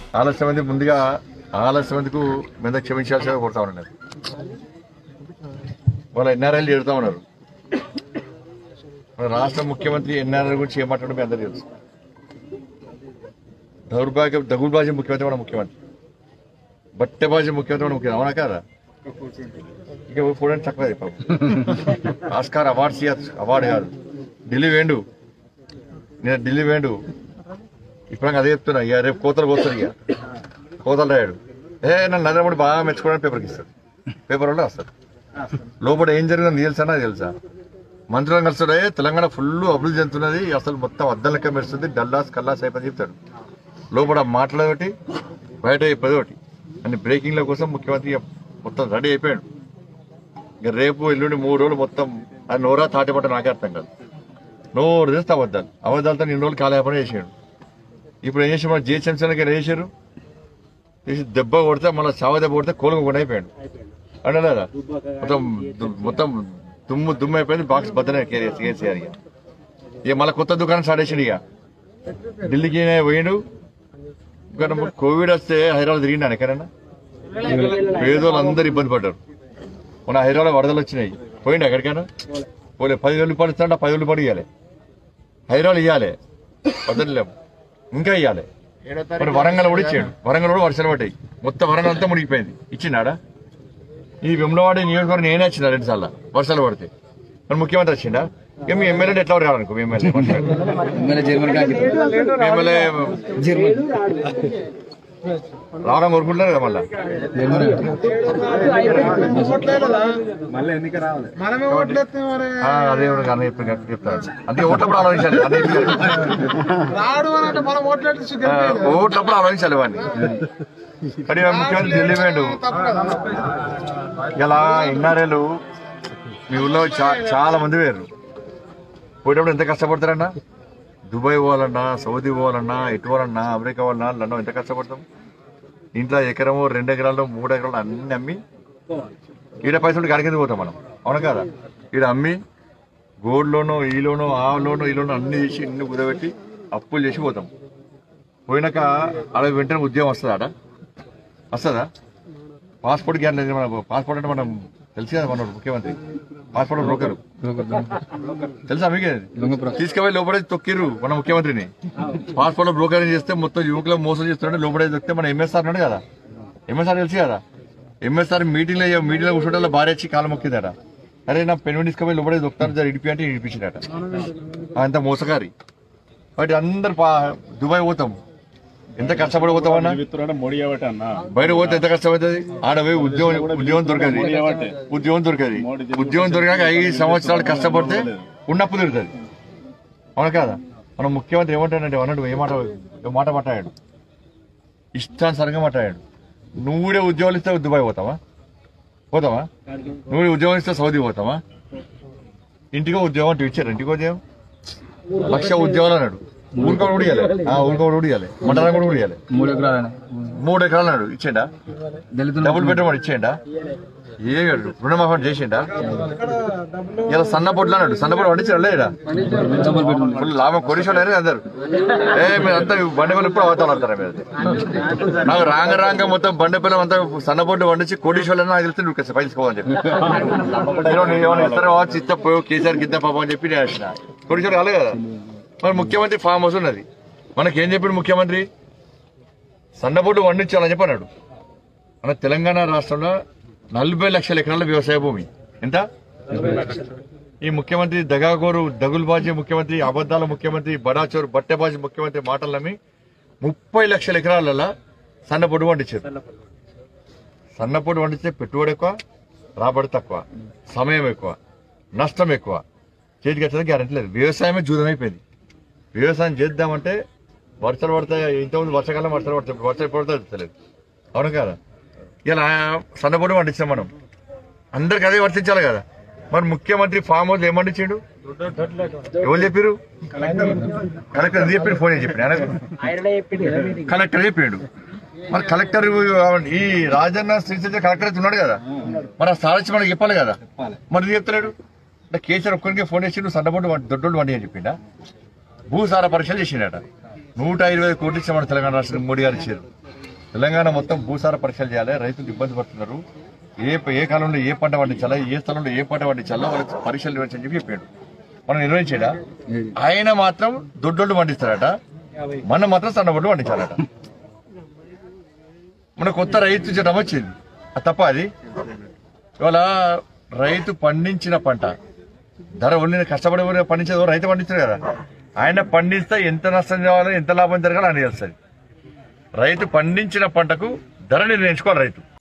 ఆలస్యమంది ముందుగా ఆలస్యమందికు మీద క్షమించాల్సిందిగా కొడతా ఉన్నారు వాళ్ళ ఎన్ఆర్ఐలు చేరుతా ఉన్నారు మన రాష్ట్ర ముఖ్యమంత్రి ఎన్ఆర్ఐ గురించి ఏం మాట్లాడడం మీ అందరికీ తెలుసు దౌర్భాగ్య దగుల్బాజీ ముఖ్యమంత్రి మన ముఖ్యమంత్రి బట్టెబాజీ ముఖ్యమంత్రి మన ముఖ్యమంత్రి అవునా కాదా ఇక చూడండి తక్కువ పాపం ఆస్కార్ అవార్డ్స్ ఇవ్వచ్చు అవార్డు కాదు ఢిల్లీ వేండు నేను ఢిల్లీ వేండు ఇప్పుడు నాకు అదే చెప్తున్నా ఇక రేపు కోతలు కోస్తారు ఇక కోతలు రాయాడు ఏ నన్ను నరేంద్ర మోడీ బాగా మెచ్చుకోవడానికి పేపర్కి ఇస్తాడు పేపర్ వల్ల వస్తాడు లోపల ఏం జరిగిందో తెలుసా నాకు తెలుసా మంత్రులను కలుస్తాడు "ఏ, తెలంగాణ ఫుల్ అభివృద్ధి చెందుతున్నది అసలు మొత్తం అద్దం లెక్క మెరుస్తుంది డల్లాస్ కల్లాస్ అయిపోయి చెప్తాడు లోపల మాట్లాడేటి బయట చెప్పేది ఒకటి అని బ్రేకింగ్ల కోసం ముఖ్యమంత్రి ఇక మొత్తం రెడీ అయిపోయాడు ఇక రేపు ఎల్లుండి మూడు రోజులు మొత్తం అది నోరా తాటిపట్ట నాకే అర్థం కాదు నోరు చేస్తే అబద్ధాలు అబద్ధాలతో ఇన్ని రోజులు కాలేపన చేసాడు ఇప్పుడు ఏం చేసి మన జిహెచ్ఎంసీకి ఏం చేశారు చేసి దెబ్బ కొడితే మళ్ళీ చావ దెబ్బ కొడితే కోలుకోకుండా అయిపోయాడు అంటే లేదా మొత్తం దు- మొత్తం దుమ్ము దుమ్ము అయిపోయింది బాక్స్ బద్దనే కేసీఆర్ ఇక ఇక మళ్ళీ కొత్త దుకాణం స్టార్ట్ చేసిండు ఇక ఢిల్లీకి ఈయన పోయిండు ఇంకా నమ్మ కోవిడ్ వస్తే హైదరాబాద్ తిరిగిండు ఎక్కడైనా పేదోళ్ళు అందరు ఇబ్బంది పడ్డారు మన హైదరాబాద్ వరదలు వచ్చినాయి పోయిండు ఎక్కడికైనా పోలే పదివేలు రూపాయలు ఇస్తాంట పదివేలు రూపాయలు ఇవ్వాలి హైదరాబాద్ ఇవ్వాలి వదలలేము ఇంకా ఇవ్వాలి మరి వరంగల్ కూడా ఇచ్చాడు వరంగల్ కూడా వర్షాలు పడ్డాయి మొత్తం వరంగల్ అంతా మునిగిపోయింది ఇచ్చినాడా ఈ విమలవాడి నియోజకవర్గం నేనే వచ్చిన రెండు సార్లు వర్షాలు పడితే మరి ముఖ్యమంత్రి వచ్చిండా ఇక మీ ఎమ్మెల్యే ఎట్లా రావాలనుకో మీ ఎమ్మెల్యే ఎమ్మెల్యే జర్మన్ కాకి మీ ఎమ్మెల్యే జర్మన్ రావడం కోరుకుంటున్నారు కదా మళ్ళా మళ్ళీ ఎన్నిక రావాలి మనమే ఓట్లేస్తే మరి ఆ, అదే కూడా అన్న చెప్పి చెప్తాను అందుకే ఓట్లప్పుడు ఆలోచించాలి అదే చెప్పారు. రాడు అని అంటే మనం ఓట్లేస్తే ఆ, ఓట్లప్పుడు ఆలోచించాలి వాడిని కానీ ఆ ముఖ్యమంత్రి ఢిల్లీ పోయిండు తప్పు కదా ఇలా ఎన్ఆర్ఏలు మీ ఊళ్ళో చా- చాలా మంది వేరు పోయేటప్పుడు ఎంత కష్టపడతారన్నా దుబాయ్ పోవాలన్నా సౌదీ పోవాలన్నా ఎటు పోవాలన్నా అమెరికా పోవాలన్నా లండన్ ఎంత కష్టపడతాం ఇంట్లో ఎకరము రెండు ఎకరాలు మూడు ఎకరాలు అన్ని అమ్మి ఈడ పైసలు గడికింది పోతాం మనం అవును కదా ఈడ అమ్మి గోల్డ్ లోను ఈ లోను ఆ లోను ఈ లోను అన్ని చేసి ఇన్ని కుదబెట్టి అప్పులు చేసి పోతాం పోయినాక ఆడ వెంటనే ఉద్యోగం వస్తుందా ఆడ వస్తుందా పాస్పోర్ట్ గ్యారెంటీ లేదు మన పాస్పోర్ట్ అంటే మనం తెలుసు కదా మన ముఖ్యమంత్రి పాస్పోర్ట్ బ్రోకర్ తెలుసా మీకే తీసుకుపోయి లోపడే తొక్కిర్రు మన ముఖ్యమంత్రిని పాస్పోర్ట్ బ్రోకర్ చేస్తే మొత్తం యువకులు మోసం చేస్తుంటే లోపడే తొక్కితే మన ఎంఎస్ఆర్ ఉన్నాడు కదా ఎంఎస్ఆర్ తెలుసు కదా ఎంఎస్ఆర్ మీటింగ్ లో మీటింగ్ లో కూర్చోటంలో భార్య వచ్చి కాలం మొక్కిందట అరే నా పెను తీసుకుపోయి లోపడే దొక్కుతారు జర ఇడిపి అంటే ఇడిపించాడట అంత మోసగారి వాటి అందరు పా- దుబాయ్ పోతాం ఎంత కష్టపడి పోతామన్నా మిత్రుడు మోడీ అవ్వట అన్న బయట పోతే ఎంత కష్టమవుతుంది ఆడ పోయి ఉద్యోగం ఉద్యోగం దొరకదు ఉద్యోగం దొరకదు ఉద్యోగం దొరికాక ఐదు సంవత్సరాలు కష్టపడితే ఉన్నప్పు దొరుకుతుంది అవును కాదా మన ముఖ్యమంత్రి ఏమంటాడంటే అన్నాడు ఏ మాట ఏ మాట మాట్లాడాడు ఇష్టానుసారంగా మాట్లాడాడు నువ్వు కూడా ఉద్యోగాలు ఇస్తే దుబాయ్ పోతావా పోతావా నువ్వు కూడా ఉద్యోగం ఇస్తే సౌదీ పోతావా ఇంటికో ఉద్యోగం అంటే ఇచ్చారు ఇంటికో ఉద్యోగం లక్ష ఉద్యోగాలు అన్నాడు ఊరుకో కూడా ఇవ్వాలి ఆ ఊరుకో కూడా ఇవ్వాలి మండలం కూడా ఇవ్వాలి మూడు ఎకరాలు మూడు ఎకరాలు అన్నాడు ఇచ్చేండా దళితులు డబుల్ బెడ్రూమ్ వాడు ఇచ్చేయండా ఏ రుణమాఫీ చేసిండా ఇలా సన్నపొట్లు అన్నాడు సన్నపొట్లు పండించాడు లేదా డబుల్ బెడ్రూమ్ ఫుల్ లాభం కొడిషోళ్ళు అందరు ఏ మీరు అంతా బండి పిల్లలు ఇప్పుడు అవతాలు అంటారా మీరు నాకు రాంగ రాంగ మొత్తం బండి పిల్లలు అంతా సన్నపొట్టు పండించి కోటీశ్వరులు నాకు తెలిస్తే నువ్వు పైకి పోవని చెప్పి మీరు నీ ఏమైనా ఇస్తారా వచ్చి ఇస్తా పోయి కేసీఆర్ గిద్ద పాపం అని చెప్పి నేను వచ్చిన కోటీశ్వరు కాలే కదా మరి ముఖ్యమంత్రి ఫామ్ హౌస్ ఉన్నది మనకేం చెప్పిండు ముఖ్యమంత్రి సన్నబొడ్డు పండించాలని చెప్పి అన్నాడు మన తెలంగాణ రాష్ట్రంలో నలభై లక్షల ఎకరాల వ్యవసాయ భూమి ఎంత ఈ ముఖ్యమంత్రి దగాగోరు దగుల్బాజీ ముఖ్యమంత్రి అబద్దాల ముఖ్యమంత్రి బడాచోరు బట్టెబాజీ ముఖ్యమంత్రి మాటలు నమ్మి ముప్పై లక్షల ఎకరాలలో సన్నపొడి పండించారు సన్నపొడి పండిస్తే పెట్టుబడి ఎక్కువ రాబడి తక్కువ సమయం ఎక్కువ నష్టం ఎక్కువ చేతికి వచ్చేది గ్యారెంటీ లేదు వ్యవసాయమే జూదం అయిపోయింది వ్యవసాయం చేద్దామంటే వర్షాలు పడతాయి ఇంతకుముందు వర్షాకాలం వర్షాలు పడతాయి ఇప్పుడు వర్షాలు పడతాయి తెలియదు అవును కదా ఇలా సన్నపొడి పండించాం మనం అందరికి అదే వర్తించాలి కదా మరి ముఖ్యమంత్రి ఫామ్ హౌస్ ఏం పండించాడు ఎవరు చెప్పారు కలెక్టర్ ఇది చెప్పాడు ఫోన్ చేసి చెప్పాడు కలెక్టర్ చెప్పాడు మరి కలెక్టర్ ఈ రాజన్న శ్రీశైలం కలెక్టర్ అయితే ఉన్నాడు కదా మరి ఆ సారథి మనకి చెప్పాలి కదా మరి ఇది చెప్తలేడు అంటే కేసీఆర్ ఒక్కరికి ఫోన్ చేసి నువ్వు సన్నపొట్టు దొడ్డోళ్ళు వండి అని చెప్పిండా భూసార పరీక్షలు చేసిండట నూట ఇరవై కోట్లు ఇచ్చామని తెలంగాణ రాష్ట్రం మోడీ గారు ఇచ్చారు తెలంగాణ మొత్తం భూసార పరీక్షలు చేయాలి రైతులు ఇబ్బంది పడుతున్నారు ఏ ఏ కాలంలో ఏ పంట పండించాలా ఏ స్థలంలో ఏ పంట పండించాలో వాళ్ళకి పరీక్షలు నిర్వహించని చెప్పి చెప్పాడు మనం నిర్వహించాడా ఆయన మాత్రం దొడ్డోళ్ళు పండిస్తారట మనం మాత్రం సన్నబొడ్డు పండించాలట మన కొత్త రైతు చట్టం వచ్చింది అది తప్ప అది ఇవాళ రైతు పండించిన పంట ధర ఉండి కష్టపడి ఊరికే పండించేది ఎవరు? రైతు పండించారు కదా ఆయన పండిస్తే ఎంత నష్టం కావాలో ఎంత లాభం జరగాలో ఆయన తెలుస్తుంది రైతు పండించిన పంటకు ధర నిర్ణయించుకోవాలి రైతు